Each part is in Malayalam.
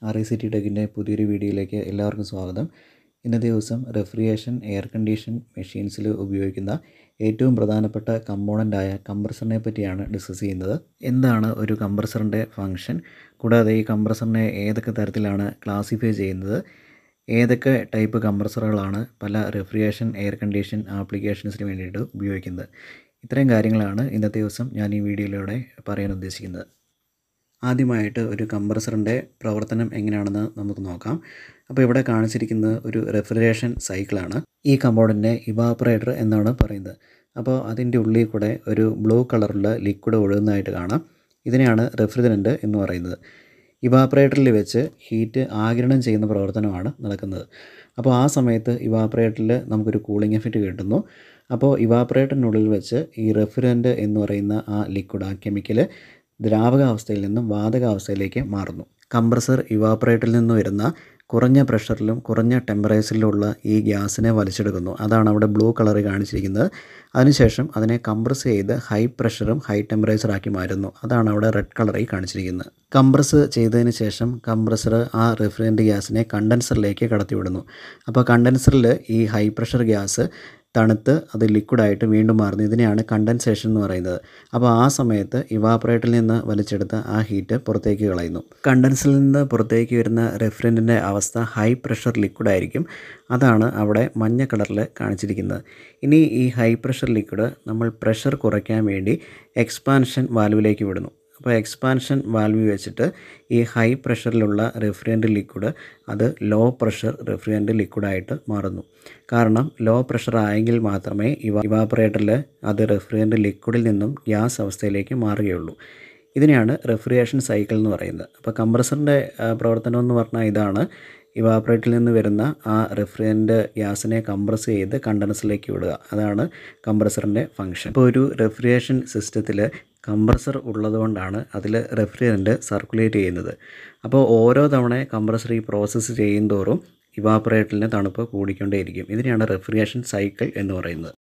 ആർ ഐ സി ടി ടെക്കിൻ്റെ പുതിയൊരു വീഡിയോയിലേക്ക് എല്ലാവർക്കും സ്വാഗതം ഇന്നത്തെ ദിവസം റെഫ്രിജറേഷൻ എയർ കണ്ടീഷൻ മെഷീൻസിൽ ഉപയോഗിക്കുന്ന ഏറ്റവും പ്രധാനപ്പെട്ട കമ്പോണൻ്റായ കംപ്രസറിനെ പറ്റിയാണ് ഡിസ്കസ് ചെയ്യുന്നത് എന്താണ് ഒരു കംപ്രസറിൻ്റെ ഫങ്ഷൻ കൂടാതെ ഈ കംപ്രസറിനെ ഏതൊക്കെ തരത്തിലാണ് ക്ലാസിഫൈ ചെയ്യുന്നത് ഏതൊക്കെ ടൈപ്പ് കംപ്രസറുകളാണ് പല റെഫ്രിജറേഷൻ എയർ കണ്ടീഷൻ ആപ്ലിക്കേഷൻസിന് വേണ്ടിയിട്ട് ഉപയോഗിക്കുന്നത് ഇത്രയും കാര്യങ്ങളാണ് ഇന്നത്തെ ദിവസം ഞാൻ ഈ വീഡിയോയിലൂടെ പറയാൻ ഉദ്ദേശിക്കുന്നത് ആദ്യമായിട്ട് ഒരു കംപ്രസറിൻ്റെ പ്രവർത്തനം എങ്ങനെയാണെന്ന് നമുക്ക് നോക്കാം അപ്പോൾ ഇവിടെ കാണിച്ചിരിക്കുന്നത് ഒരു റെഫ്രിജറേഷൻ സൈക്കിളാണ് ഈ കമ്പോണൻറ്റിനെ ഇവാപ്പറേറ്റർ എന്നാണ് പറയുന്നത് അപ്പോൾ അതിൻ്റെ ഉള്ളിൽ കൂടെ ഒരു ബ്ലൂ കളറുള്ള ലിക്വിഡ് ഒഴുകുന്നതായിട്ട് കാണാം ഇതിനെയാണ് റെഫ്രിജറൻറ്റ് എന്ന് പറയുന്നത് ഇവാപ്പറേറ്ററിൽ വെച്ച് ഹീറ്റ് ആഗിരണം ചെയ്യുന്ന പ്രവർത്തനമാണ് നടക്കുന്നത് അപ്പോൾ ആ സമയത്ത് ഇവാപ്പറേറ്ററിൽ നമുക്കൊരു കൂളിംഗ് എഫക്റ്റ് കിട്ടുന്നു അപ്പോൾ ഇവാപ്പറേറ്ററിനുള്ളിൽ വെച്ച് ഈ റെഫ്രിജറൻറ്റ് എന്ന് പറയുന്ന ആ ലിക്വിഡ് ആ കെമിക്കൽ ദ്രാവകാവസ്ഥയിൽ നിന്നും വാതകാവസ്ഥയിലേക്ക് മാറുന്നു കംപ്രസർ ഇവാപ്പറേറ്ററിൽ നിന്ന് വരുന്ന കുറഞ്ഞ പ്രഷറിലും കുറഞ്ഞ ടെമ്പറേച്ചറിലുള്ള ഈ ഗ്യാസിനെ വലിച്ചെടുക്കുന്നു അതാണ് അവിടെ ബ്ലൂ കളർ കാണിച്ചിരിക്കുന്നത് അതിനുശേഷം അതിനെ കംപ്രസ് ചെയ്ത് ഹൈ പ്രഷറും ഹൈ ടെമ്പറേച്ചറാക്കി മാറ്റുന്നു അതാണ് അവിടെ റെഡ് കളറിൽ കാണിച്ചിരിക്കുന്നത് കംപ്രസ് ചെയ്തതിന് ശേഷം കംപ്രസർ ആ റിഫ്രിജറൻറ്റ് ഗ്യാസിനെ കണ്ടൻസറിലേക്ക് കടത്തിവിടുന്നു അപ്പോൾ കണ്ടൻസറിൽ ഈ ഹൈ പ്രഷർ ഗ്യാസ് തണുത്ത് അത് ലിക്വിഡായിട്ട് വീണ്ടും മാറുന്നു ഇതിനെയാണ് കണ്ടൻസേഷൻ എന്ന് പറയുന്നത് അപ്പോൾ ആ സമയത്ത് ഇവാപ്പറേറ്ററിൽ നിന്ന് വലിച്ചെടുത്ത ആ ഹീറ്റ് പുറത്തേക്ക് കളയുന്നു കണ്ടൻസറിൽ നിന്ന് പുറത്തേക്ക് വരുന്ന റെഫ്രിജറൻറ്റിൻ്റെ അവസ്ഥ ഹൈ പ്രഷർ ലിക്വിഡ് ആയിരിക്കും അതാണ് അവിടെ മഞ്ഞ കളറിൽ കാണിച്ചിരിക്കുന്നത് ഇനി ഈ ഹൈ പ്രഷർ ലിക്വിഡ് നമ്മൾ പ്രഷർ കുറയ്ക്കാൻ വേണ്ടി എക്സ്പാൻഷൻ വാൽവിലേക്ക് വിടുന്നു അപ്പോൾ എക്സ്പാൻഷൻ വാൽവ് വെച്ചിട്ട് ഈ ഹൈ പ്രഷറിലുള്ള റിഫ്രിജറൻറ്റ് ലിക്വിഡ് അത് ലോ പ്രഷർ റിഫ്രിജറൻറ്റ് ലിക്വിഡായിട്ട് മാറുന്നു കാരണം ലോ പ്രഷർ ആയെങ്കിൽ മാത്രമേ ഇവ ഇവാപ്പറേറ്ററിൽ അത് റിഫ്രിജറൻറ്റ് ലിക്വിഡിൽ നിന്നും ഗ്യാസ് അവസ്ഥയിലേക്ക് മാറുകയുള്ളൂ ഇതിനെയാണ് റെഫ്രിജറേഷൻ സൈക്കിൾ എന്ന് പറയുന്നത് അപ്പോൾ കംപ്രസറിൻ്റെ പ്രവർത്തനം എന്ന് പറഞ്ഞാൽ ഇതാണ് ഇവാപ്പറേറ്ററിൽ നിന്ന് വരുന്ന ആ റിഫ്രിജറൻറ്റ് ഗ്യാസിനെ കംപ്രസ് ചെയ്ത് കണ്ടൻസറിലേക്ക് വിടുക അതാണ് കംപ്രസറിൻ്റെ ഫങ്ഷൻ ഇപ്പോൾ ഒരു റെഫ്രിജറേഷൻ സിസ്റ്റത്തിൽ കംപ്രസർ ഉള്ളതുകൊണ്ടാണ് അതിൽ റെഫ്രിജറൻറ്റ് സർക്കുലേറ്റ് ചെയ്യുന്നത് അപ്പോൾ ഓരോ തവണ കംപ്രസർ ഈ പ്രോസസ്സ് ചെയ്യുന്തോറും ഇവാപ്പറേറ്ററിന് തണുപ്പ് കൂടിക്കൊണ്ടേയിരിക്കും ഇതിനെയാണ് റെഫ്രിജറേഷൻ സൈക്കിൾ എന്ന് പറയുന്നത്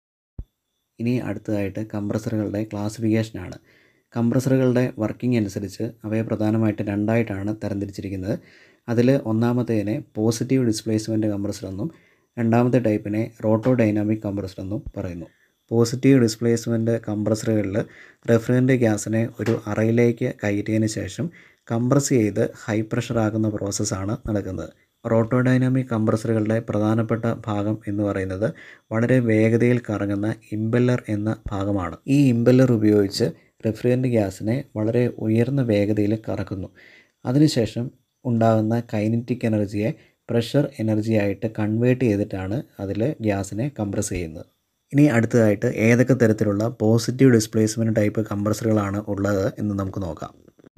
ഇനി അടുത്തതായിട്ട് കംപ്രസറുകളുടെ ക്ലാസിഫിക്കേഷനാണ് കംപ്രസറുകളുടെ വർക്കിംഗ് അനുസരിച്ച് അവയെ പ്രധാനമായിട്ട് രണ്ടായിട്ടാണ് തരംതിരിച്ചിരിക്കുന്നത് അതിൽ ഒന്നാമത്തേതിനെ പോസിറ്റീവ് ഡിസ്പ്ലേസ്മെൻറ്റ് കംപ്രസർ എന്നും രണ്ടാമത്തെ ടൈപ്പിനെ റോട്ടോ ഡൈനാമിക് കംപ്രസർ എന്നും പറയുന്നു പോസിറ്റീവ് ഡിസ്പ്ലേസ്മെൻറ്റ് കംപ്രസറുകളിൽ റെഫ്രിജറൻറ്റ് ഗ്യാസിനെ ഒരു അറയിലേക്ക് കയറ്റിയതിന് ശേഷം കംപ്രസ് ചെയ്ത് ഹൈ പ്രഷർ ആകുന്ന പ്രോസസ്സാണ് നടക്കുന്നത് റോട്ടോഡൈനാമിക് കംപ്രസറുകളുടെ പ്രധാനപ്പെട്ട ഭാഗം എന്ന് പറയുന്നത് വളരെ വേഗതയിൽ കറങ്ങുന്ന ഇമ്പല്ലർ എന്ന ഭാഗമാണ് ഈ ഇമ്പല്ലർ ഉപയോഗിച്ച് റെഫ്രിജറൻറ്റ് ഗ്യാസിനെ വളരെ ഉയർന്ന വേഗതയിൽ കറക്കുന്നു അതിനുശേഷം ഉണ്ടാകുന്ന കൈനറ്റിക് എനർജിയെ പ്രഷർ എനർജിയായിട്ട് കൺവേർട്ട് ചെയ്തിട്ടാണ് അതിൽ ഗ്യാസിനെ കംപ്രസ് ചെയ്യുന്നത് ഇനി അടുത്തതായിട്ട് ഏതൊക്കെ തരത്തിലുള്ള പോസിറ്റീവ് ഡിസ്പ്ലേസ്മെൻറ്റ് ടൈപ്പ് കംപ്രസറുകളാണ് ഉള്ളത് എന്ന് നമുക്ക് നോക്കാം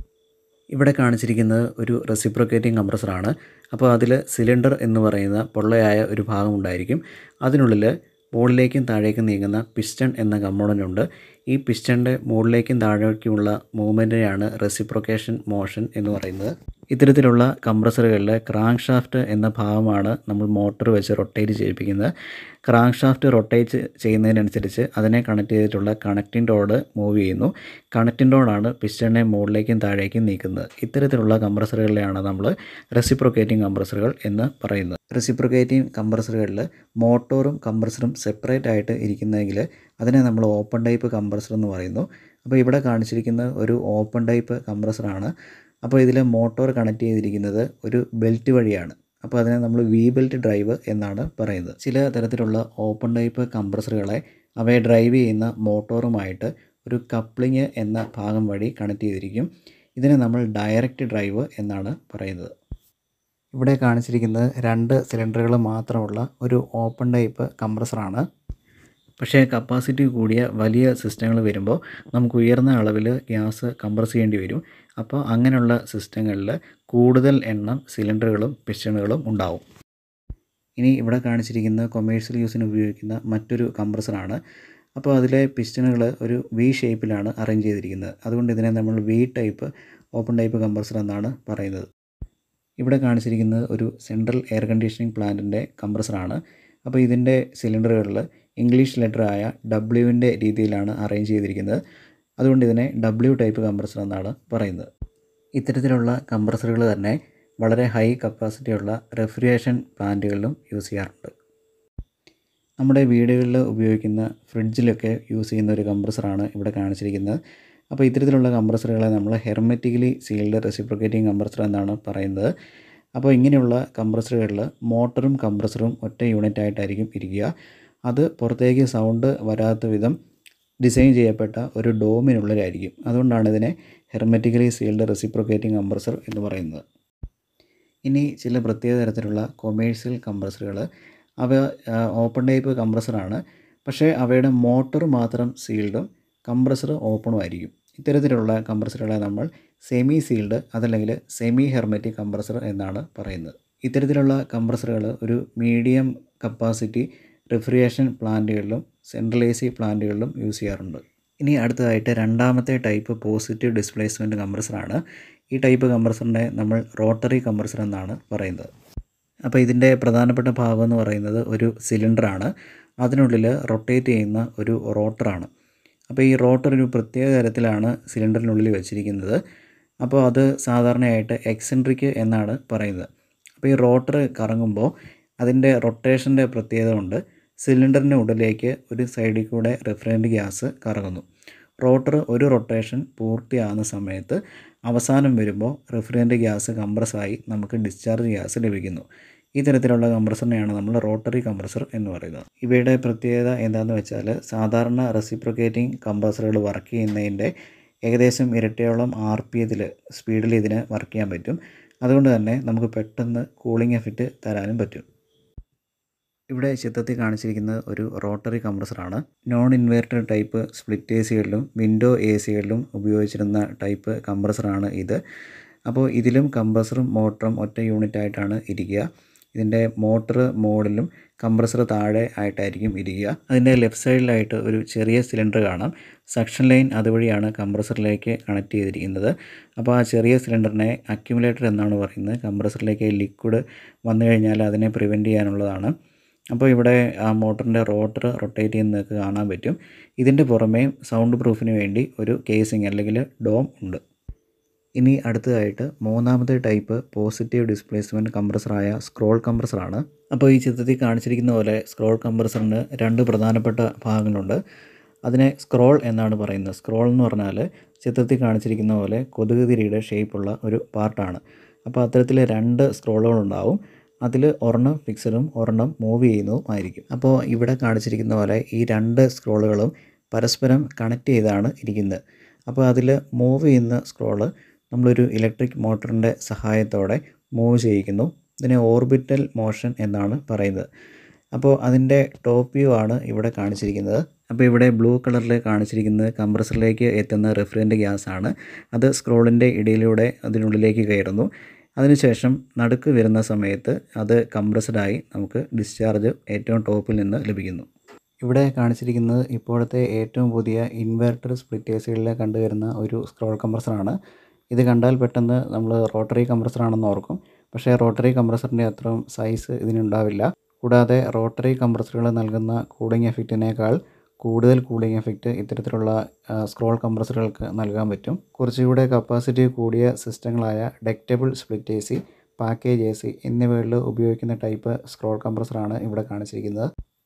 ഇവിടെ കാണിച്ചിരിക്കുന്നത് ഒരു റെസിപ്രോക്കേറ്റിംഗ് കംപ്രസറാണ് അപ്പോൾ അതിൽ സിലിണ്ടർ എന്ന് പറയുന്ന പൊള്ളയായ ഒരു ഭാഗം ഉണ്ടായിരിക്കും അതിനുള്ളിൽ മുകളിലേക്കും താഴേക്കും നീങ്ങുന്ന പിസ്റ്റൺ എന്ന കമ്പോണൻ്റ് ഉണ്ട് ഈ പിസ്റ്റണിൻ്റെ മുകളിലേക്കും താഴേക്കുമുള്ള മൂവ്മെൻറ്റിനെയാണ് റെസിപ്രൊക്കേഷൻ മോഷൻ എന്ന് പറയുന്നത് ഇത്തരത്തിലുള്ള കംപ്രസറുകളിൽ ക്രാങ്ക് ഷാഫ്റ്റ് എന്ന ഭാഗമാണ് നമ്മൾ മോട്ടോർ വെച്ച് റൊട്ടേറ്റ് ചെയ്യിപ്പിക്കുന്നത് ക്രാങ്ക് ഷാഫ്റ്റ് റൊട്ടേറ്റ് ചെയ്യുന്നതിനനുസരിച്ച് അതിനെ കണക്ട് ചെയ്തിട്ടുള്ള കണക്റ്റിംഗ് റോഡ് മൂവ് ചെയ്യുന്നു കണക്റ്റിംഗ് റോഡാണ് പിസ്റ്റണിനെ മുകളിലേക്കും താഴേക്കും നീക്കുന്നത് ഇത്തരത്തിലുള്ള കംപ്രസറുകളിലാണ് നമ്മൾ റെസിപ്രൊക്കേറ്റിംഗ് കംപ്രസറുകൾ എന്ന് പറയുന്നത് റെസിപ്രൊക്കേറ്റിംഗ് കംപ്രസറുകളിൽ മോട്ടോറും കംപ്രസറും സെപ്പറേറ്റ് ആയിട്ട് ഇരിക്കുന്നെങ്കിൽ അതിനെ നമ്മൾ ഓപ്പൺ ടൈപ്പ് കംപ്രസർ എന്ന് പറയുന്നു അപ്പോൾ ഇവിടെ കാണിച്ചിരിക്കുന്ന ഒരു ഓപ്പൺ ടൈപ്പ് കംപ്രസറാണ് അപ്പോൾ ഇതിൽ മോട്ടോർ കണക്ട് ചെയ്തിരിക്കുന്നത് ഒരു ബെൽറ്റ് വഴിയാണ് അപ്പോൾ അതിനെ നമ്മൾ വി ബെൽറ്റ് ഡ്രൈവ് എന്നാണ് പറയുന്നത് ചില തരത്തിലുള്ള ഓപ്പൺ ടൈപ്പ് കംപ്രസറുകളെ അവയെ ഡ്രൈവ് ചെയ്യുന്ന മോട്ടോറുമായിട്ട് ഒരു കപ്ലിങ് എന്ന ഭാഗം വഴി കണക്ട് ചെയ്തിരിക്കും ഇതിനെ നമ്മൾ ഡയറക്റ്റ് ഡ്രൈവ് എന്നാണ് പറയുന്നത് ഇവിടെ കാണിച്ചിരിക്കുന്നത് രണ്ട് സിലിണ്ടറുകൾ മാത്രമുള്ള ഒരു ഓപ്പൺ ടൈപ്പ് കംപ്രസറാണ് പക്ഷേ കപ്പാസിറ്റി കൂടിയ വലിയ സിസ്റ്റങ്ങൾ വരുമ്പോൾ നമുക്ക് ഉയർന്ന അളവിൽ ഗ്യാസ് കംപ്രസ് ചെയ്യേണ്ടി വരും അപ്പോൾ അങ്ങനെയുള്ള സിസ്റ്റങ്ങളിൽ കൂടുതൽ എണ്ണം സിലിണ്ടറുകളും പിസ്റ്റണുകളും ഉണ്ടാവും ഇനി ഇവിടെ കാണിച്ചിരിക്കുന്ന കൊമേഴ്ഷ്യൽ യൂസിന് ഉപയോഗിക്കുന്ന മറ്റൊരു കംപ്രസറാണ് അപ്പോൾ അതിലെ പിസ്റ്റണുകൾ ഒരു വി ഷേപ്പിലാണ് അറേഞ്ച് ചെയ്തിരിക്കുന്നത് അതുകൊണ്ട് ഇതിനെ നമ്മൾ V type open type compressor എന്നാണ് പറയുന്നത് ഇവിടെ കാണിച്ചിരിക്കുന്നത് ഒരു സെൻട്രൽ എയർ കണ്ടീഷനിങ് പ്ലാന്റിൻ്റെ കംപ്രസറാണ് അപ്പോൾ ഇതിൻ്റെ സിലിണ്ടറുകളിൽ ഇംഗ്ലീഷ് ലെറ്റർ ആയ ഡബ്ല്യുവിൻ്റെ രീതിയിലാണ് അറേഞ്ച് ചെയ്തിരിക്കുന്നത് അതുകൊണ്ട് ഇതിനെ ഡബ്ല്യു ടൈപ്പ് കംപ്രസർ എന്നാണ് പറയുന്നത് ഇത്തരത്തിലുള്ള കംപ്രസറുകൾ തന്നെ വളരെ ഹൈ കപ്പാസിറ്റിയുള്ള റെഫ്രിജറേഷൻ പ്ലാന്റുകളിലും യൂസ് ചെയ്യാറുണ്ട് നമ്മുടെ വീടുകളിൽ ഉപയോഗിക്കുന്ന ഫ്രിഡ്ജിലൊക്കെ യൂസ് ചെയ്യുന്ന ഒരു കംപ്രസറാണ് ഇവിടെ കാണിച്ചിരിക്കുന്നത് അപ്പോൾ ഇത്തരത്തിലുള്ള കംപ്രസറുകളെ നമ്മൾ ഹെർമെറ്റിക്കലി സീൽഡ് റെസിപ്രോക്കേറ്റിംഗ് കംപ്രസർ എന്നാണ് പറയുന്നത് അപ്പോൾ ഇങ്ങനെയുള്ള കംപ്രസറുകളിൽ മോട്ടറും കംപ്രസറും ഒറ്റ യൂണിറ്റ് ആയിട്ടായിരിക്കും ഇരിക്കുക അത് പുറത്തേക്ക് സൗണ്ട് വരാത്ത വിധം ഡിസൈൻ ചെയ്യപ്പെട്ട ഒരു ഡോമിനുള്ളിലായിരിക്കും അതുകൊണ്ടാണ് ഇതിനെ ഹെർമെറ്റിക്കലി സീൽഡ് റെസിപ്രോക്കേറ്റിംഗ് കംപ്രസർ എന്ന് പറയുന്നത് ഇനി ചില പ്രത്യേക തരത്തിലുള്ള കൊമേഴ്സ്യൽ കംപ്രസറുകൾ അവ ഓപ്പൺ ടൈപ്പ് കംപ്രസറാണ് പക്ഷേ അവയുടെ മോട്ടർ മാത്രം സീൽഡും കംപ്രസർ ഓപ്പണും ആയിരിക്കും ഇത്തരത്തിലുള്ള കംപ്രസറുകളെ നമ്മൾ സെമി സീൽഡ് അതല്ലെങ്കിൽ സെമി ഹെർമെറ്റിക് കംപ്രസർ എന്നാണ് പറയുന്നത് ഇത്തരത്തിലുള്ള കംപ്രസറുകൾ ഒരു മീഡിയം കപ്പാസിറ്റി റെഫ്രിജറേഷൻ പ്ലാന്റുകളിലും സെൻട്രൽ എ സി പ്ലാന്റുകളിലും യൂസ് ചെയ്യാറുണ്ട് ഇനി അടുത്തതായിട്ട് രണ്ടാമത്തെ ടൈപ്പ് പോസിറ്റീവ് ഡിസ്പ്ലേസ്മെൻറ്റ് കംപ്രസറാണ് ഈ ടൈപ്പ് കംപ്രസറിനെ നമ്മൾ റോട്ടറി കംപ്രസർ എന്നാണ് പറയുന്നത് അപ്പോൾ ഇതിൻ്റെ പ്രധാനപ്പെട്ട ഭാഗം എന്ന് പറയുന്നത് ഒരു സിലിണ്ടറാണ് അതിനുള്ളിൽ റൊട്ടേറ്റ് ചെയ്യുന്ന ഒരു റോട്ടറാണ് അപ്പോൾ ഈ റോട്ടർ ഒരു പ്രത്യേക തരത്തിലാണ് സിലിണ്ടറിനുള്ളിൽ വെച്ചിരിക്കുന്നത് അപ്പോൾ അത് സാധാരണയായിട്ട് എക്സെൻട്രിക് എന്നാണ് പറയുന്നത് അപ്പോൾ ഈ റോട്ടർ കറങ്ങുമ്പോൾ അതിൻ്റെ റൊട്ടേഷൻ്റെ പ്രത്യേകത കൊണ്ട് സിലിണ്ടറിൻ്റെ ഉള്ളിലേക്ക് ഒരു സൈഡിൽ കൂടെ റിഫ്രിജറൻ്റ് ഗ്യാസ് കറങ്ങുന്നു റോട്ടർ ഒരു റൊട്ടേഷൻ പൂർത്തിയാകുന്ന സമയത്ത് അവസാനം വരുമ്പോൾ റിഫ്രിജറൻ്റ് ഗ്യാസ് കംപ്രസ്സായി നമുക്ക് ഡിസ്ചാർജ് ഗ്യാസ് ലഭിക്കുന്നു ഈ തരത്തിലുള്ള കംപ്രസറിനെയാണ് നമ്മൾ റോട്ടറി കംപ്രസർ എന്ന് പറയുന്നത് ഇവയുടെ പ്രത്യേകത എന്താണെന്ന് വെച്ചാൽ സാധാരണ റെസിപ്രോക്കേറ്റിംഗ് കംപ്രസറുകൾ വർക്ക് ചെയ്യുന്നതിൻ്റെ ഏകദേശം ഇരട്ടിയോളം ആർ പി എതിൽ സ്പീഡിൽ ഇതിന് വർക്ക് ചെയ്യാൻ പറ്റും അതുകൊണ്ട് തന്നെ നമുക്ക് പെട്ടെന്ന് കൂളിംഗ് എഫക്റ്റ് തരാനും പറ്റും ഇവിടെ ചിത്രത്തിൽ കാണിച്ചിരിക്കുന്നത് ഒരു റോട്ടറി കംപ്രസറാണ് non inverter type split A സികളിലും വിൻഡോ എ സികളിലും ഉപയോഗിച്ചിരുന്ന ടൈപ്പ് കംപ്രസറാണ് ഇത് അപ്പോൾ ഇതിലും കംപ്രസറും മോട്ടറും ഒറ്റ യൂണിറ്റ് ആയിട്ടാണ് ഇരിക്കുക ഇതിൻ്റെ മോട്ടർ മോഡിലും കംപ്രസർ താഴെ ആയിട്ടായിരിക്കും ഇരിക്കുക അതിൻ്റെ ലെഫ്റ്റ് സൈഡിലായിട്ട് ഒരു ചെറിയ സിലിണ്ടർ കാണാം സക്ഷൻ ലൈൻ അതുവഴിയാണ് കംപ്രസറിലേക്ക് കണക്ട് ചെയ്തിരിക്കുന്നത് അപ്പോൾ ആ ചെറിയ സിലിണ്ടറിനെ അക്യുമുലേറ്റർ എന്നാണ് പറയുന്നത് കംപ്രസറിലേക്ക് ലിക്വിഡ് വന്നു കഴിഞ്ഞാൽ അതിനെ പ്രിവെൻറ്റ് ചെയ്യാനുള്ളതാണ് അപ്പോൾ ഇവിടെ ആ മോട്ടറിൻ്റെ റോട്ടർ റൊട്ടേറ്റ് ചെയ്യുന്നതൊക്കെ കാണാൻ പറ്റും ഇതിൻ്റെ പുറമേ സൗണ്ട് പ്രൂഫിന് വേണ്ടി ഒരു കേസിങ് അല്ലെങ്കിൽ ഡോം ഉണ്ട് ഇനി അടുത്തതായിട്ട് മൂന്നാമത്തെ ടൈപ്പ് പോസിറ്റീവ് ഡിസ്പ്ലേസ്മെൻറ്റ് കംപ്രസറായ സ്ക്രോൾ കംപ്രസറാണ് അപ്പോൾ ഈ ചിത്രത്തിൽ കാണിച്ചിരിക്കുന്ന പോലെ സ്ക്രോൾ കംപ്രസറിന് രണ്ട് പ്രധാനപ്പെട്ട ഭാഗങ്ങളുണ്ട് അതിനെ സ്ക്രോൾ എന്നാണ് പറയുന്നത് സ്ക്രോൾ എന്ന് പറഞ്ഞാൽ ചിത്രത്തിൽ കാണിച്ചിരിക്കുന്ന പോലെ കൊതുക് തിരിയുടെ ഷേപ്പുള്ള ഒരു പാർട്ടാണ് അപ്പോൾ അത്തരത്തിൽ രണ്ട് സ്ക്രോളുകളുണ്ടാവും അതിൽ ഒരെണ്ണം ഫിക്സഡും ഒരെണ്ണം മൂവ് ചെയ്യുന്നതും ആയിരിക്കും അപ്പോൾ ഇവിടെ കാണിച്ചിരിക്കുന്ന പോലെ ഈ രണ്ട് സ്ക്രോളുകളും പരസ്പരം കണക്ട് ചെയ്താണ് ഇരിക്കുന്നത് അപ്പോൾ അതിൽ മൂവ് ചെയ്യുന്ന സ്ക്രോള് നമ്മളൊരു ഇലക്ട്രിക് മോട്ടറിൻ്റെ സഹായത്തോടെ മൂവ് ചെയ്യിക്കുന്നു ഇതിനെ ഓർബിറ്റൽ മോഷൻ എന്നാണ് പറയുന്നത് അപ്പോൾ അതിൻ്റെ ടോപ്പ് വ്യൂ ആണ് ഇവിടെ കാണിച്ചിരിക്കുന്നത് അപ്പോൾ ഇവിടെ ബ്ലൂ കളറിൽ കാണിച്ചിരിക്കുന്നത് കംപ്രസറിലേക്ക് എത്തുന്ന റിഫ്രിജറൻ്റ് ഗ്യാസ് ആണ് അത് സ്ക്രോളിൻ്റെ ഇടയിലൂടെ അതിനുള്ളിലേക്ക് കയറുന്നു അതിനുശേഷം നടുക്ക് വരുന്ന സമയത്ത് അത് കംപ്രസ്ഡായി നമുക്ക് ഡിസ്ചാർജ് ഏറ്റവും ടോപ്പിൽ നിന്ന് ലഭിക്കുന്നു ഇവിടെ കാണിച്ചിരിക്കുന്നത് ഇപ്പോഴത്തെ ഏറ്റവും പുതിയ ഇൻവെർട്ടർ സ്പ്ലിറ്റേഴ്സുകളിൽ കണ്ടുവരുന്ന ഒരു സ്ക്രോൾ കംപ്രസറാണ് ഇത് കണ്ടാൽ പെട്ടെന്ന് നമ്മൾ റോട്ടറി കംപ്രസറാണെന്ന് ഓർക്കും പക്ഷേ റോട്ടറി കംപ്രസറിൻ്റെ അത്രയും സൈസ് ഇതിനുണ്ടാവില്ല കൂടാതെ റോട്ടറി കംപ്രസറുകൾ നൽകുന്ന കൂളിംഗ് എഫക്റ്റിനേക്കാൾ കൂടുതൽ കൂളിംഗ് എഫക്റ്റ് ഇത്തരത്തിലുള്ള സ്ക്രോൾ കംപ്രസറുകൾക്ക് നൽകാൻ പറ്റും കുറച്ചുകൂടെ കപ്പാസിറ്റി കൂടിയ സിസ്റ്റങ്ങളായ ductable split A C package A C എന്നിവകളിൽ ഉപയോഗിക്കുന്ന ടൈപ്പ് സ്ക്രോൾ കംപ്രസറാണ് ഇവിടെ കാണിച്ചിരിക്കുന്നത്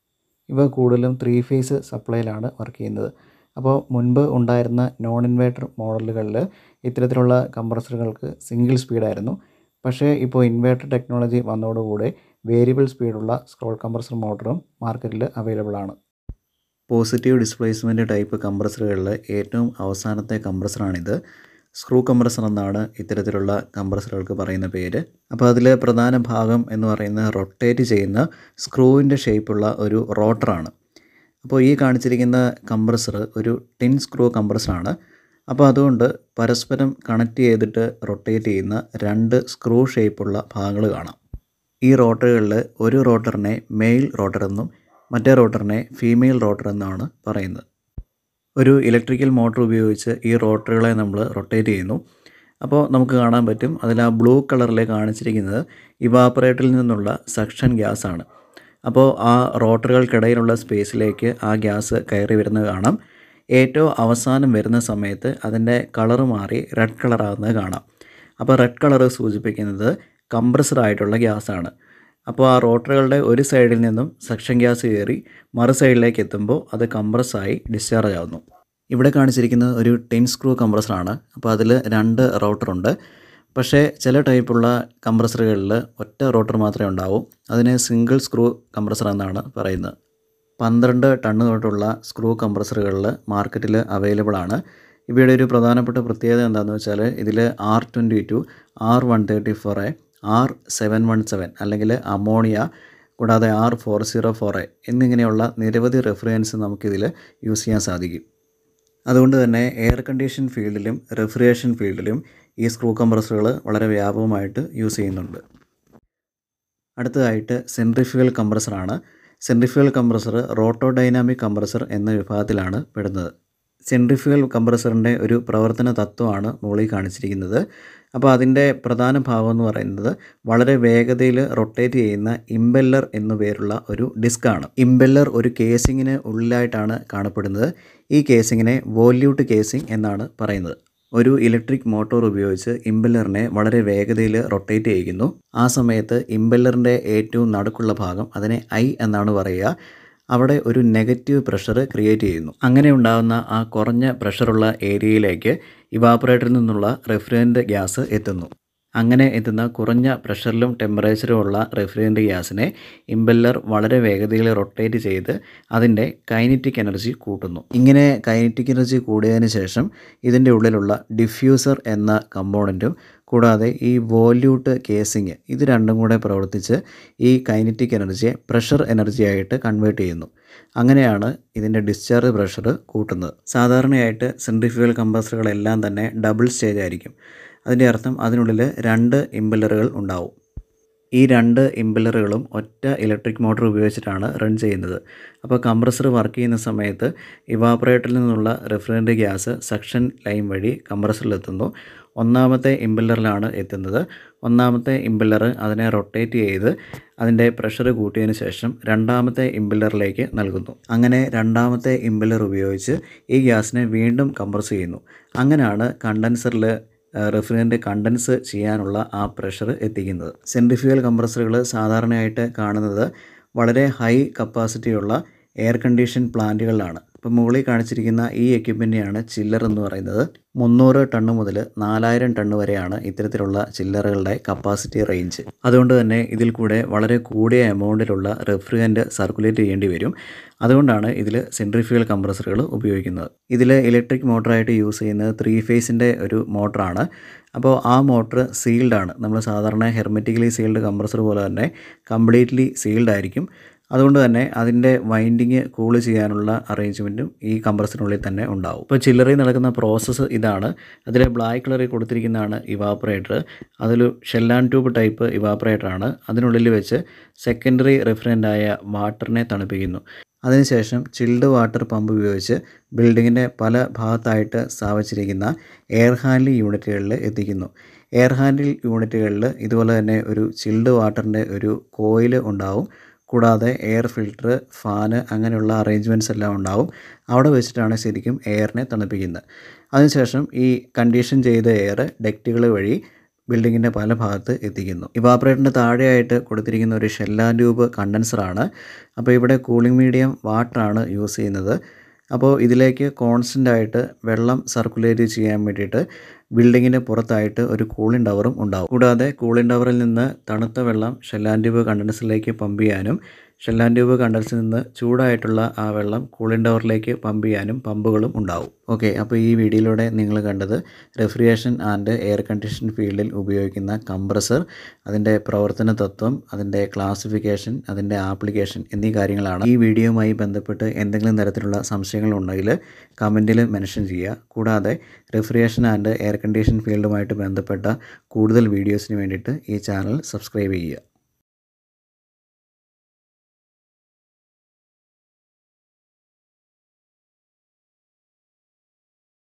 ഇവ കൂടുതലും ത്രീ ഫേസ് സപ്ലൈയിലാണ് വർക്ക് ചെയ്യുന്നത് അപ്പോൾ മുൻപ് ഉണ്ടായിരുന്ന നോൺ ഇൻവേർട്ടർ മോഡലുകളിൽ ഇത്തരത്തിലുള്ള കംപ്രസറുകൾക്ക് സിംഗിൾ സ്പീഡായിരുന്നു പക്ഷേ ഇപ്പോൾ ഇൻവേർട്ടർ ടെക്നോളജി വന്നതോടുകൂടി വേരിയബിൾ സ്പീഡുള്ള സ്ക്രോൾ കംപ്രസർ മോട്ടറും മാർക്കറ്റിൽ അവൈലബിൾ ആണ് പോസിറ്റീവ് ഡിസ്പ്ലേസ്മെൻറ്റ് ടൈപ്പ് കംപ്രസറുകളിൽ ഏറ്റവും അവസാനത്തെ കംപ്രസറാണിത് സ്ക്രൂ കംപ്രസർ എന്നാണ് ഇത്തരത്തിലുള്ള കംപ്രസറുകൾക്ക് പറയുന്ന പേര് അപ്പോൾ അതിൽ പ്രധാന ഭാഗം എന്ന് പറയുന്നത് റൊട്ടേറ്റ് ചെയ്യുന്ന സ്ക്രൂവിൻ്റെ ഷേപ്പുള്ള ഒരു റോട്ടറാണ് അപ്പോൾ ഈ കാണിച്ചിരിക്കുന്ന കംപ്രസർ ഒരു ടിൻ സ്ക്രൂ കംപ്രസറാണ് അപ്പോൾ അതുകൊണ്ട് പരസ്പരം കണക്ട് ചെയ്തിട്ട് റൊട്ടേറ്റ് ചെയ്യുന്ന രണ്ട് സ്ക്രൂ ഷേപ്പുള്ള ഭാഗങ്ങൾ കാണാം ഈ റോട്ടറുകളിൽ ഒരു റോട്ടറിനെ മെയിൽ റോട്ടർ എന്നും മറ്റേ റോട്ടറിനെ ഫീമെയിൽ റോട്ടർ എന്നാണ് പറയുന്നത് ഒരു ഇലക്ട്രിക്കൽ മോട്ടോർ ഉപയോഗിച്ച് ഈ റോട്ടറുകളെ നമ്മൾ റൊട്ടേറ്റ് ചെയ്യുന്നു അപ്പോൾ നമുക്ക് കാണാൻ പറ്റും അതിൽ ആ ബ്ലൂ കളറിൽ കാണിച്ചിരിക്കുന്നത് ഇവാപ്പറേറ്ററിൽ നിന്നുള്ള സക്ഷൻ ഗ്യാസ് ആണ് അപ്പോൾ ആ റോട്ടറുകൾക്കിടയിലുള്ള സ്പേസിലേക്ക് ആ ഗ്യാസ് കയറി വരുന്നത് കാണാം ഏറ്റവും അവസാനം വരുന്ന സമയത്ത് അതിൻ്റെ കളറ് മാറി റെഡ് കളറാകുന്നത് കാണാം അപ്പോൾ റെഡ് കളറ് സൂചിപ്പിക്കുന്നത് കംപ്രസ്ഡ് ആയിട്ടുള്ള ഗ്യാസാണ് അപ്പോൾ ആ റോട്ടറുകളുടെ ഒരു സൈഡിൽ നിന്നും സക്ഷൻ ഗ്യാസ് കയറി മറു സൈഡിലേക്ക് എത്തുമ്പോൾ അത് കംപ്രസ്സായി ഡിസ്ചാർജ് ആവുന്നു ഇവിടെ കാണിച്ചിരിക്കുന്നത് ഒരു ടെൻ സ്ക്രൂ കംപ്രസറാണ് അപ്പോൾ അതിൽ രണ്ട് റോട്ടറുണ്ട് പക്ഷേ ചില ടൈപ്പുള്ള കംപ്രസറുകളിൽ ഒറ്റ റോട്ടർ മാത്രമേ ഉണ്ടാവൂ അതിനെ സിംഗിൾ സ്ക്രൂ കംപ്രസർ എന്നാണ് പറയുന്നത് പന്ത്രണ്ട് ടണ്ണ് തൊട്ടുള്ള സ്ക്രൂ കംപ്രസറുകളിൽ മാർക്കറ്റിൽ അവൈലബിൾ ആണ് ഇവയുടെ ഒരു പ്രധാനപ്പെട്ട പ്രത്യേകത എന്താണെന്ന് വെച്ചാൽ ഇതിൽ R twenty two R one thirty four A R seven one seven അല്ലെങ്കിൽ അമോണിയ കൂടാതെ R four zero four A എന്നിങ്ങനെയുള്ള നിരവധി റെഫറൻസ് നമുക്കിതിൽ യൂസ് ചെയ്യാൻ സാധിക്കും അതുകൊണ്ട് തന്നെ എയർ കണ്ടീഷൻ ഫീൽഡിലും റെഫ്രിജറേഷൻ ഫീൽഡിലും ഈ സ്ക്രൂ കംപ്രസറുകൾ വളരെ വ്യാപകമായിട്ട് യൂസ് ചെയ്യുന്നുണ്ട് അടുത്തതായിട്ട് സെൻട്രിഫ്യൂവൽ കംപ്രസറാണ് centrifugal compressor roto dynamic compressor എന്ന വിഭാഗത്തിലാണ് പെടുന്നത് സെൻട്രിഫ്യൂവൽ കംപ്രസറിൻ്റെ ഒരു പ്രവർത്തന തത്വമാണ് മുകളിൽ കാണിച്ചിരിക്കുന്നത് അപ്പോൾ അതിൻ്റെ പ്രധാന ഭാഗം എന്ന് പറയുന്നത് വളരെ വേഗതയിൽ റൊട്ടേറ്റ് ചെയ്യുന്ന ഇമ്പല്ലർ എന്നു പേരുള്ള ഒരു ഡിസ്കാണ് ഇമ്പല്ലർ ഒരു കേസിങ്ങിന് ഉള്ളിലായിട്ടാണ് കാണപ്പെടുന്നത് ഈ കേസിങ്ങിനെ വോല്യൂട്ട് കേസിംഗ് എന്നാണ് പറയുന്നത് ഒരു ഇലക്ട്രിക് മോട്ടോർ ഉപയോഗിച്ച് ഇമ്പല്ലറിനെ വളരെ വേഗതയിൽ റൊട്ടേറ്റ് ചെയ്യിക്കുന്നു ആ സമയത്ത് ഇമ്പല്ലറിൻ്റെ ഏറ്റവും നടുക്കുള്ള ഭാഗം അതിനെ ഐ എന്നാണ് പറയുക അവിടെ ഒരു നെഗറ്റീവ് പ്രഷർ ക്രിയേറ്റ് ചെയ്യുന്നു അങ്ങനെ ഉണ്ടാകുന്ന ആ കുറഞ്ഞ പ്രഷറുള്ള ഏരിയയിലേക്ക് ഇവാപ്പറേറ്ററിൽ നിന്നുള്ള റെഫ്രിജറൻ്റ് ഗ്യാസ് എത്തുന്നു അങ്ങനെ എത്തുന്ന കുറഞ്ഞ പ്രഷറിലും ടെമ്പറേച്ചറും ഉള്ള റെഫ്രിജറൻ്റ് ഗ്യാസിനെ ഇമ്പല്ലർ വളരെ വേഗതയിൽ റൊട്ടേറ്റ് ചെയ്ത് അതിൻ്റെ കൈനറ്റിക് എനർജി കൂട്ടുന്നു ഇങ്ങനെ കൈനറ്റിക് എനർജി കൂടിയതിന് ശേഷം ഇതിൻ്റെ ഉള്ളിലുള്ള ഡിഫ്യൂസർ എന്ന കമ്പോണൻറ്റും കൂടാതെ ഈ വോല്യൂട്ട് കേസിങ് ഇത് രണ്ടും കൂടെ പ്രവർത്തിച്ച് ഈ കൈനറ്റിക് എനർജിയെ പ്രഷർ എനർജി ആയിട്ട് കൺവേർട്ട് ചെയ്യുന്നു അങ്ങനെയാണ് ഇതിൻ്റെ ഡിസ്ചാർജ് പ്രഷർ കൂട്ടുന്നത് സാധാരണയായിട്ട് സെൻട്രിഫ്യൂവൽ കമ്പസറുകളെല്ലാം തന്നെ ഡബിൾ സ്റ്റേജ് ആയിരിക്കും അതിൻ്റെ അർത്ഥം അതിനുള്ളിൽ രണ്ട് ഇമ്പല്ലറുകൾ ഉണ്ടാവും ഈ രണ്ട് ഇമ്പല്ലറുകളും ഒറ്റ ഇലക്ട്രിക് മോട്ടോർ ഉപയോഗിച്ചിട്ടാണ് റൺ ചെയ്യുന്നത് അപ്പോൾ കംപ്രസർ വർക്ക് ചെയ്യുന്ന സമയത്ത് ഇവാപ്പറേറ്ററിൽ നിന്നുള്ള റെഫ്രിജറൻ്റ് ഗ്യാസ് സക്ഷൻ ലൈൻ വഴി കംപ്രസറിലെത്തുന്നു ഒന്നാമത്തെ ഇമ്പല്ലറിലാണ് എത്തുന്നത് ഒന്നാമത്തെ ഇമ്പല്ലർ അതിനെ റൊട്ടേറ്റ് ചെയ്ത് അതിൻ്റെ പ്രഷർ കൂട്ടിയതിന് ശേഷം രണ്ടാമത്തെ ഇമ്പല്ലറിലേക്ക് നൽകുന്നു അങ്ങനെ രണ്ടാമത്തെ ഇമ്പല്ലർ ഉപയോഗിച്ച് ഈ ഗ്യാസിനെ വീണ്ടും കംപ്രസ് ചെയ്യുന്നു അങ്ങനെയാണ് കണ്ടൻസറിൽ റെഫ്രിജറൻ്റ് കണ്ടൻസ് ചെയ്യാനുള്ള ആ പ്രഷർ എത്തിക്കുന്നത് സെൻട്രിഫ്യൂവൽ കംപ്രസറുകൾ സാധാരണയായിട്ട് കാണുന്നത് വളരെ ഹൈ കപ്പാസിറ്റിയുള്ള എയർ കണ്ടീഷൻ പ്ലാന്റുകളിലാണ് ഇപ്പോൾ മുകളിൽ കാണിച്ചിരിക്കുന്ന ഈ എക്യുപ്മെൻറ്റിനെയാണ് ചില്ലർ എന്ന് പറയുന്നത് മുന്നൂറ് ടണ്ണ് മുതൽ നാലായിരം ടണ്ണ് വരെയാണ് ഇത്തരത്തിലുള്ള ചില്ലറുകളുടെ കപ്പാസിറ്റി റേഞ്ച് അതുകൊണ്ട് തന്നെ ഇതിൽ കൂടെ വളരെ കൂടിയ എമൗണ്ടിലുള്ള റെഫ്രിജറൻ്റ് സർക്കുലേറ്റ് ചെയ്യേണ്ടി വരും അതുകൊണ്ടാണ് ഇതിൽ സെൻട്രിഫ്യൂവൽ കംപ്രസറുകൾ ഉപയോഗിക്കുന്നത് ഇതിൽ ഇലക്ട്രിക് മോട്ടറായിട്ട് യൂസ് ചെയ്യുന്നത് ത്രീ ഫേസിൻ്റെ ഒരു മോട്ടറാണ് അപ്പോൾ ആ മോട്ടർ സീൽഡ് ആണ് നമ്മൾ സാധാരണ ഹെർമെറ്റിക്കലി സീൽഡ് കംപ്രസർ പോലെ തന്നെ കംപ്ലീറ്റ്ലി സീൽഡ് ആയിരിക്കും അതുകൊണ്ട് തന്നെ അതിൻ്റെ വൈൻഡിങ് കൂൾ ചെയ്യാനുള്ള അറേഞ്ച്മെൻറ്റും ഈ കംപ്രസറിനുള്ളിൽ തന്നെ ഉണ്ടാവും ഇപ്പോൾ ചില്ലറിൽ നടക്കുന്ന പ്രോസസ്സ് ഇതാണ് അതിൽ ബ്ലാക്ക് കളറിൽ കൊടുത്തിരിക്കുന്നതാണ് ഇവാപ്പറേറ്റർ അതിൽ ഷെല്ലാൻ ട്യൂബ് ടൈപ്പ് ഇവാപ്പറേറ്ററാണ് അതിനുള്ളിൽ വെച്ച് സെക്കൻഡറി റെഫറൻ്റായ വാട്ടറിനെ തണുപ്പിക്കുന്നു അതിനുശേഷം ചിൽഡ് വാട്ടർ പമ്പ് ഉപയോഗിച്ച് ബിൽഡിങ്ങിൻ്റെ പല ഭാഗത്തായിട്ട് സ്ഥാപിച്ചിരിക്കുന്ന എയർ ഹാൻഡ്ലിംഗ് യൂണിറ്റുകളിൽ എത്തിക്കുന്നു എയർ ഹാൻഡിൽ യൂണിറ്റുകളിൽ ഇതുപോലെ തന്നെ ഒരു ചിൽഡ് വാട്ടറിൻ്റെ ഒരു കോയിൽ ഉണ്ടാവും കൂടാതെ എയർ ഫിൽട്ടർ ഫാന് അങ്ങനെയുള്ള അറേഞ്ച്മെൻറ്റ്സ് എല്ലാം ഉണ്ടാവും അവിടെ വെച്ചിട്ടാണ് ശരിക്കും എയറിനെ തണുപ്പിക്കുന്നത് അതിനുശേഷം ഈ കണ്ടീഷൻ ചെയ്ത എയർ ഡെക്റ്റുകൾ വഴി ബിൽഡിങ്ങിൻ്റെ പല ഭാഗത്ത് എത്തിക്കുന്നു ഇവാപ്പറേറ്ററിൻ്റെ താഴെയായിട്ട് കൊടുത്തിരിക്കുന്ന ഒരു ഷെല്ലാൻ ട്യൂബ് കണ്ടൻസറാണ് അപ്പോൾ ഇവിടെ കൂളിംഗ് മീഡിയം വാട്ടറാണ് യൂസ് ചെയ്യുന്നത് അപ്പോൾ ഇതിലേക്ക് കോൺസ്റ്റൻ്റ് ആയിട്ട് വെള്ളം സർക്കുലേറ്റ് ചെയ്യാൻ വേണ്ടിയിട്ട് ബിൽഡിങ്ങിൻ്റെ പുറത്തായിട്ട് ഒരു കൂളിംഗ് ടവറും ഉണ്ടാവും കൂടാതെ കൂളിംഗ് ടവറിൽ നിന്ന് തണുത്ത വെള്ളം ഷെല്ലാൻ ട്യൂബ് കണ്ടൻസറിലേക്ക് പമ്പ് ചെയ്യാനും ഷെല്ലാൻ ട്യൂബ് കണ്ടൻസിൽ നിന്ന് ചൂടായിട്ടുള്ള ആ വെള്ളം കൂളിംഗ് ടവറിലേക്ക് പമ്പ് ചെയ്യാനും പമ്പുകളും ഉണ്ടാവും ഓക്കെ അപ്പോൾ ഈ വീഡിയോയിലൂടെ നിങ്ങൾ കണ്ടത് റെഫ്രിജറേഷൻ ആൻഡ് എയർ കണ്ടീഷൻ ഫീൽഡിൽ ഉപയോഗിക്കുന്ന കംപ്രസർ അതിൻ്റെ പ്രവർത്തന തത്വം അതിൻ്റെ ക്ലാസിഫിക്കേഷൻ അതിൻ്റെ ആപ്ലിക്കേഷൻ എന്നീ കാര്യങ്ങളാണ് ഈ വീഡിയോയുമായി ബന്ധപ്പെട്ട് എന്തെങ്കിലും തരത്തിലുള്ള സംശയങ്ങളുണ്ടെങ്കിൽ കമൻറ്റിൽ മെൻഷൻ ചെയ്യുക കൂടാതെ റെഫ്രിജറേഷൻ ആൻഡ് എയർ കണ്ടീഷൻ ഫീൽഡുമായിട്ട് ബന്ധപ്പെട്ട കൂടുതൽ വീഡിയോസിന് വേണ്ടിയിട്ട് ഈ ചാനൽ സബ്സ്ക്രൈബ് ചെയ്യുക